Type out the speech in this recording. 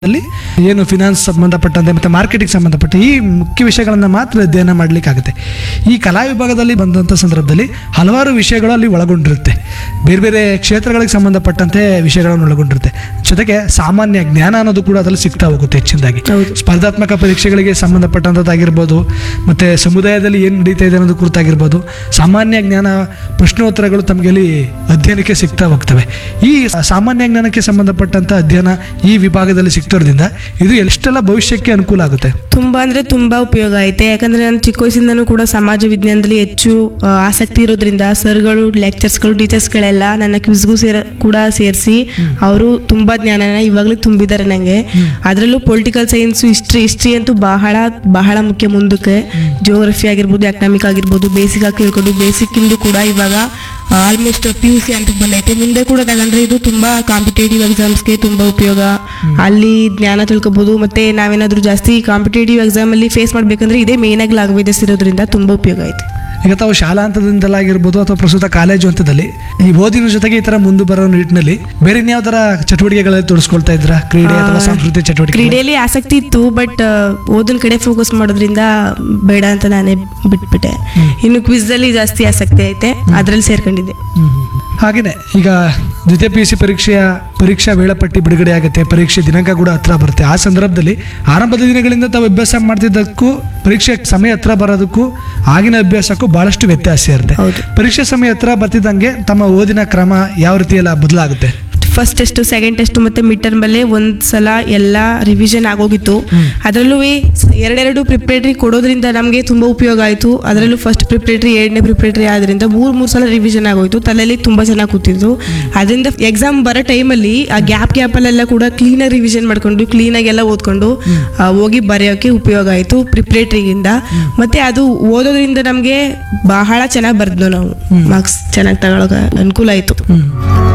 ಅಲ್ಲಿ ಏನು ಫಿನಾನ್ಸ್ ಸಂಬಂಧಪಟ್ಟಂತೆ ಮತ್ತು ಮಾರ್ಕೆಟಿಂಗ್ ಸಂಬಂಧಪಟ್ಟ ಈ ಮುಖ್ಯ ವಿಷಯಗಳನ್ನು ಮಾತ್ರ ಅಧ್ಯಯನ ಮಾಡಲಿಕ್ಕಾಗುತ್ತೆ ಈ ಕಲಾ ವಿಭಾಗದಲ್ಲಿ ಬಂದಂಥ ಸಂದರ್ಭದಲ್ಲಿ ಹಲವಾರು ವಿಷಯಗಳು ಅಲ್ಲಿ ಒಳಗೊಂಡಿರುತ್ತೆ ಬೇರೆ ಬೇರೆ ಕ್ಷೇತ್ರಗಳಿಗೆ ಸಂಬಂಧಪಟ್ಟಂತೆ ವಿಷಯಗಳನ್ನು ಒಳಗೊಂಡಿರುತ್ತೆ ಜೊತೆಗೆ ಸಾಮಾನ್ಯ ಜ್ಞಾನ ಅನ್ನೋದು ಕೂಡ ಅದರಲ್ಲಿ ಸಿಗ್ತಾ ಹೋಗುತ್ತೆ ಹೆಚ್ಚಿನದಾಗಿ ಹೌದು. ಸ್ಪರ್ಧಾತ್ಮಕ ಪರೀಕ್ಷೆಗಳಿಗೆ ಸಂಬಂಧಪಟ್ಟಂಥದ್ದಾಗಿರ್ಬೋದು ಮತ್ತು ಸಮುದಾಯದಲ್ಲಿ ಏನು ನಡೀತಾ ಇದೆ ಅನ್ನೋದು ಕುರಿತಾಗಿರ್ಬೋದು ಸಾಮಾನ್ಯ ಜ್ಞಾನ ಪ್ರಶ್ನೋತ್ತರಗಳು ತಮಗೆ ಅಲ್ಲಿ ಅಧ್ಯಯನಕ್ಕೆ ಸಿಗ್ತಾ ಹೋಗ್ತವೆ ಈ ಸಾಮಾನ್ಯ ಜ್ಞಾನಕ್ಕೆ ಸಂಬಂಧಪಟ್ಟಂಥ ಅಧ್ಯಯನ ಈ ವಿಭಾಗದಲ್ಲಿ ಸಿಗ್ತಿರೋದ್ರಿಂದ ಇದು ಎಷ್ಟೆಲ್ಲ ಭವಿಷ್ಯಕ್ಕೆ ಅನುಕೂಲ ಆಗುತ್ತೆ ತುಂಬಾ ಅಂದ್ರೆ ತುಂಬಾ ಉಪಯೋಗ ಐತೆ ಯಾಕಂದ್ರೆ ನಾನು ಚಿಕ್ಕ ವಯಸ್ಸಿಂದನೂ ಕೂಡ ಸಮಾಜ ವಿಜ್ಞಾನದಲ್ಲಿ ಹೆಚ್ಚು ಆ, ಆಸಕ್ತಿ ಇರೋದ್ರಿಂದ ಸರ್ಗಳು ಲೆಕ್ಚರ್ಸ್ಗಳು ಟೀಚರ್ಸ್ಗಳೆಲ್ಲ ನನ್ನ ಕ್ವಿಸ್ಗೂ ಸೇರ ಕೂಡ ಸೇರಿಸಿ ಅವರು ತುಂಬಾ ಜ್ಞಾನನ ಇವಾಗಲೂ ತುಂಬಿದ್ದಾರೆ ನನಗೆ ಅದರಲ್ಲೂ ಪೊಲಿಟಿಕಲ್ ಸೈನ್ಸ್ ಹಿಸ್ಟ್ರಿ ಹಿಸ್ಟ್ರಿ ಅಂತೂ ಬಹಳ ಬಹಳ ಮುಖ್ಯ ಮುಂದಕ್ಕೆ ಜಿಯೋಗ್ರಫಿ ಆಗಿರ್ಬೋದು ಎಕನಾಮಿಕ್ ಆಗಿರ್ಬೋದು ಬೇಸಿಕ್ ಆಗಿ ತಿಳ್ಕೊಂಡು ಬೇಸಿಕ್ ಇಂದು ಕೂಡ ಇವಾಗ ಆಲ್ಮೋಸ್ಟ್ ಪಿ ಯು ಸಿ ಅಂತ ಬಂದೈತೆ ಮುಂದೆ ಕೂಡ ತಗೊಂಡ್ರೆ ಇದು ತುಂಬಾ ಕಾಂಪಿಟೇಟಿವ್ ಎಕ್ಸಾಮ್ಸ್ಗೆ ತುಂಬಾ ಉಪಯೋಗ ಅಲ್ಲಿ ಜ್ಞಾನ ತಿಳ್ಕೊಬೋದು ಮತ್ತೆ ನಾವೇನಾದ್ರೂ ಜಾಸ್ತಿ ಕಾಂಪಿಟೇಟಿವ್ ಎಕ್ಸಾಮ್ ಅಲ್ಲಿ ಫೇಸ್ ಮಾಡ್ಬೇಕಂದ್ರೆ ಇದೇ ಮೇನ್ ಆಗಿ ಲಾಂಗ್ವೇಜಸ್ ಇರೋದ್ರಿಂದ ತುಂಬಾ ಉಪಯೋಗ ಐತೆ ಈಗ ತಾವು ಶಾಲಾ ಹಂತದಿಂದಲಾಗಿರ್ಬೋದು ಅಥವಾ ಪ್ರಸ್ತುತ ಕಾಲೇಜು ಹಂತದಲ್ಲಿ ಈ ಓದಿನ ಜೊತೆಗೆ ಈ ಥರ ಮುಂದೆ ಬರೋ ನಿಟ್ಟಿನಲ್ಲಿ ಬೇರೆ ಇನ್ಯಾವ ಥರ ಚಟುವಟಿಕೆಗಳಲ್ಲಿ ತೊಡಸ್ಕೊಳ್ತಾ ಇದ್ರ ಕ್ರೀಡೆ ಅಥವಾ ಸಾಂಸ್ಕೃತಿಕ ಚಟುವಟಿಕೆ ಕ್ರೀಡೆಯಲ್ಲಿ ಆಸಕ್ತಿ ಇತ್ತು ಬಟ್ ಓದಿನ ಕಡೆ ಫೋಕಸ್ ಮಾಡೋದ್ರಿಂದ ಬೇಡ ಅಂತ ನಾನೇ ಬಿಟ್ಬಿಟ್ಟೆ ಇನ್ನು ಕ್ವಿಸ್ ಅಲ್ಲಿ ಜಾಸ್ತಿ ಆಸಕ್ತಿ ಐತೆ ಅದ್ರಲ್ಲಿ ಸೇರ್ಕೊಂಡಿದ್ದೆ ಹಾಗೆಯೇ ಈಗ ದ್ವಿತೀಯ ಪಿ ಯು ಸಿ ಪರೀಕ್ಷೆಯ ಪರೀಕ್ಷಾ ವೇಳಾಪಟ್ಟಿ ಬಿಡುಗಡೆ ಆಗುತ್ತೆ ಪರೀಕ್ಷೆ ದಿನಾಂಕ ಕೂಡ ಹತ್ರ ಬರುತ್ತೆ ಆ ಸಂದರ್ಭದಲ್ಲಿ ಆರಂಭದ ದಿನಗಳಿಂದ ತಾವು ಅಭ್ಯಾಸ ಮಾಡ್ತಿದ್ದಕ್ಕೂ ಪರೀಕ್ಷೆ ಸಮಯ ಹತ್ರ ಬರೋದಕ್ಕೂ ಆಗಿನ ಅಭ್ಯಾಸಕ್ಕೂ ಬಹಳಷ್ಟು ವ್ಯತ್ಯಾಸ ಇರುತ್ತೆ ಹೌದು. ಪರೀಕ್ಷೆ ಸಮಯ ಹತ್ರ ಬರ್ತಿದ್ದಂಗೆ ತಮ್ಮ ಓದಿನ ಕ್ರಮ ಯಾವ ರೀತಿ ಎಲ್ಲ ಬದಲಾಗುತ್ತೆ ಫಸ್ಟ್ ಟೆಸ್ಟ್ ಸೆಕೆಂಡ್ ಟೆಸ್ಟ್ ಮತ್ತೆ ಮಿಡ್ ಟರ್ಮ್ ಅಲ್ಲೇ ಒಂದ್ ಸಲ ಎಲ್ಲ ರಿವಿಷನ್ ಆಗೋಗಿತ್ತು ಅದರಲ್ಲೂ ಎರಡೆರಡು ಪ್ರಿಪ್ರೇಟರಿ ಕೊಡೋದ್ರಿಂದ ನಮಗೆ ತುಂಬಾ ಉಪಯೋಗ ಆಯಿತು ಅದರಲ್ಲೂ ಫಸ್ಟ್ ಪ್ರಿಪ್ರೇಟರಿ ಎರಡನೇ ಪ್ರಿಪ್ರೇಟರಿ ಆದ್ರಿಂದ ಮೂರ್ ಮೂರ್ ಸಲ ರಿವಿಷನ್ ಆಗೋಯ್ತು ತಲೆಯಲ್ಲಿ ತುಂಬಾ ಚೆನ್ನಾಗಿ ಕೂತಿದ್ರು ಅದರಿಂದ ಎಕ್ಸಾಮ್ ಬರೋ ಟೈಮಲ್ಲಿ ಆ ಗ್ಯಾಪ್ ಗ್ಯಾಪಲ್ಲೆಲ್ಲ ಕೂಡ ಕ್ಲೀನಾಗಿ ರಿವಿಷನ್ ಮಾಡ್ಕೊಂಡು ಕ್ಲೀನಾಗಿ ಎಲ್ಲ ಓದ್ಕೊಂಡು ಆ, ಹೋಗಿ ಬರೆಯೋಕೆ ಉಪಯೋಗ ಆಯಿತು ಪ್ರಿಪ್ರೇಟರಿಗಿಂದ ಮತ್ತೆ ಅದು ಓದೋದ್ರಿಂದ ನಮಗೆ ಬಹಳ ಚೆನ್ನಾಗಿ ಬರ್ದು ನಾವು ಮಾರ್ಕ್ಸ್ ಚೆನ್ನಾಗಿ ತಗೊಳಕ ಅನುಕೂಲ ಆಯಿತು